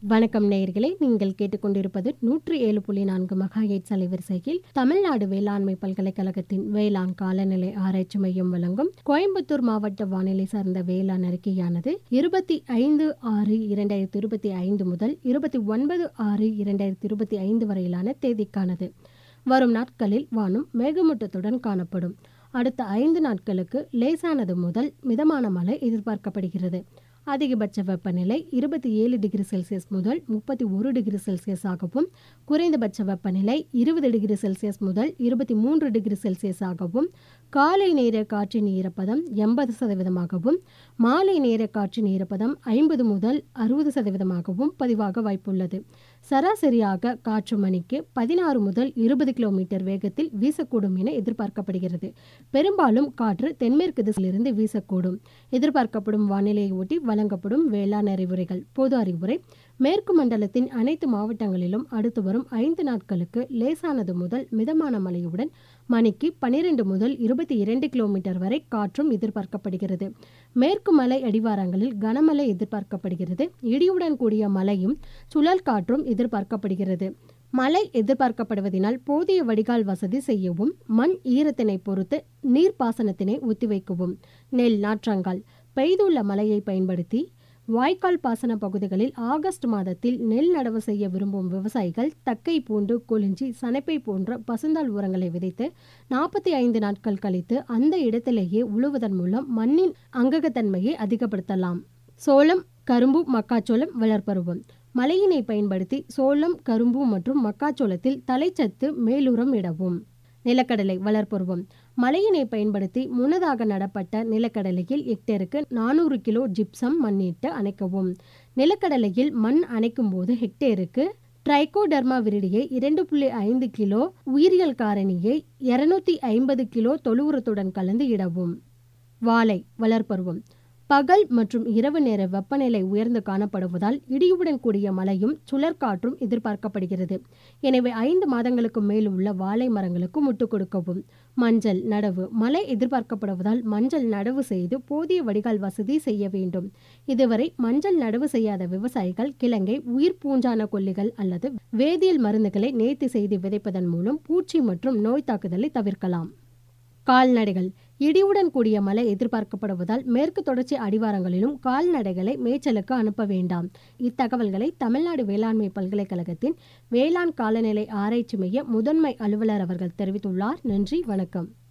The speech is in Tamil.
வணக்கம் நேயர்களே நீங்கள் கேட்டுக்கொண்டிருப்பது நூற்றி ஏழு புள்ளி நான்கு மகாயேட் அலைவரிசையில் தமிழ்நாடு வேளாண்மை பல்கலைக்கழகத்தின் வேளாண் காலநிலை ஆராய்ச்சி மையம் வழங்கும் கோயம்புத்தூர் மாவட்ட வானிலை சார்ந்த வேளாண் அறிக்கையானது இருபத்தி ஐந்து ஆறு இரண்டாயிரத்தி இருபத்தி ஐந்து முதல் இருபத்தி ஒன்பது ஆறு இரண்டாயிரத்தி இருபத்தி ஐந்து வரையிலான தேதிக்கானது வரும் நாட்களில் வானம் மேகமூட்டத்துடன் காணப்படும் அடுத்த ஐந்து நாட்களுக்கு லேசானது முதல் மிதமான மழை எதிர்பார்க்கப்படுகிறது அதிகபட்ச வெப்பநிலை இருபத்தி ஏழு டிகிரி செல்சியஸ் முதல் முப்பத்தி ஒரு டிகிரி செல்சியஸ் ஆகவும் குறைந்தபட்ச வெப்பநிலை இருபது டிகிரி செல்சியஸ் முதல் இருபத்தி மூன்று டிகிரி செல்சியஸ் ஆகவும் காலை நேர காற்றின் ஈரப்பதம் எண்பது சதவீதமாகவும் மாலை நேர காற்றின் ஈரப்பதம் ஐம்பது முதல் அறுபது சதவீதமாகவும் பதிவாக வாய்ப்புள்ளது சராசரியாக காற்று மணிக்கு பதினாறு முதல் இருபது கிலோமீட்டர் வேகத்தில் வீசக்கூடும் என எதிர்பார்க்கப்படுகிறது பெரும்பாலும் காற்று தென்மேற்கு திசையிலிருந்து வீசக்கூடும் எதிர்பார்க்கப்படும் வானிலையை ஒட்டி வழங்கப்படும் வேளாண் அறிவுரைகள் பொது அறிவுரை மேற்கு மண்டலத்தின் அனைத்து மாவட்டங்களிலும் அடுத்து வரும் ஐந்து நாட்களுக்கு லேசானது முதல் மிதமான மழையுடன் மணிக்கு பனிரெண்டு முதல் இருபத்தி இரண்டு கிலோமீட்டர் வரை காற்றும் எதிர்பார்க்கப்படுகிறது மேற்கு மலை அடிவாரங்களில் கனமழை எதிர்பார்க்கப்படுகிறது இடியுடன் கூடிய மழையும் சுழல் காற்றும் எதிர்பார்க்கப்படுகிறது மழை எதிர்பார்க்கப்படுவதனால் போதிய வடிகால் வசதி செய்யவும் மண் ஈரத்தினை பொறுத்து நீர்ப்பாசனத்தினை ஒத்திவைக்கவும் நெல் நாற்றங்கால் பெய்துள்ள மழையை பயன்படுத்தி வாய்க்கால் பாசன பகுதிகளில் ஆகஸ்ட் மாதத்தில் நெல் நடவு செய்ய விரும்பும் விவசாயிகள் தக்கை பூண்டு கொளிஞ்சி சனைப்பை போன்ற பசுந்தாள் உரங்களை விதைத்து நாற்பத்தி ஐந்து நாட்கள் கழித்து அந்த இடத்திலேயே உழுவதன் மூலம் மண்ணின் அங்ககத்தன்மையை அதிகப்படுத்தலாம் சோளம் கரும்பு மக்காச்சோளம் வளர்ப்பருவம் மழையினை பயன்படுத்தி சோளம் கரும்பு மற்றும் மக்காச்சோளத்தில் தலைச்சத்து மேலுரம் இடவும் நிலக்கடலை வளர்ப்பருவம் மழையினை பயன்படுத்தி முன்னதாக நடப்பட்ட நிலக்கடலையில் ஹெக்டேருக்கு நானூறு கிலோ ஜிப்சம் மண்ணிட்டு அணைக்கவும் நிலக்கடலையில் மண் அணைக்கும் போது ஹெக்டேருக்கு ட்ரைகோடர்மா விரிடியை இரண்டு புள்ளி ஐந்து கிலோ உயிரியல் காரணியை இருநூத்தி ஐம்பது கிலோ தொழு உரத்துடன் கலந்து இடவும் வாழை வளர்ப்பருவம் பகல் மற்றும் இரவு நேர வெப்பநிலை உயர்ந்து காணப்படுவதால் இடியுடன் கூடிய மழையும் சுழற்காற்றும் எதிர்பார்க்கப்படுகிறது எனவே ஐந்து மாதங்களுக்கு மேல் உள்ள வாழை மரங்களுக்கு முட்டுக் கொடுக்கவும் மஞ்சள் நடவு மழை எதிர்பார்க்கப்படுவதால் மஞ்சள் நடவு செய்து போதிய வடிகால் வசதி செய்ய வேண்டும் இதுவரை மஞ்சள் நடவு செய்யாத விவசாயிகள் கிழங்கை உயிர் பூஞ்சான கொல்லிகள் அல்லது வேதியியல் மருந்துகளை நேர்த்தி செய்து விதைப்பதன் மூலம் பூச்சி மற்றும் நோய் தாக்குதலை தவிர்க்கலாம் கால்நடைகள் இடியுடன் கூடிய மழை எதிர்பார்க்கப்படுவதால் மேற்கு தொடர்ச்சி அடிவாரங்களிலும் கால்நடைகளை மேய்ச்சலுக்கு அனுப்ப வேண்டாம் இத்தகவல்களை தமிழ்நாடு வேளாண்மை பல்கலைக்கழகத்தின் வேளாண் காலநிலை ஆராய்ச்சி மைய முதன்மை அலுவலர் அவர்கள் தெரிவித்துள்ளார் நன்றி வணக்கம்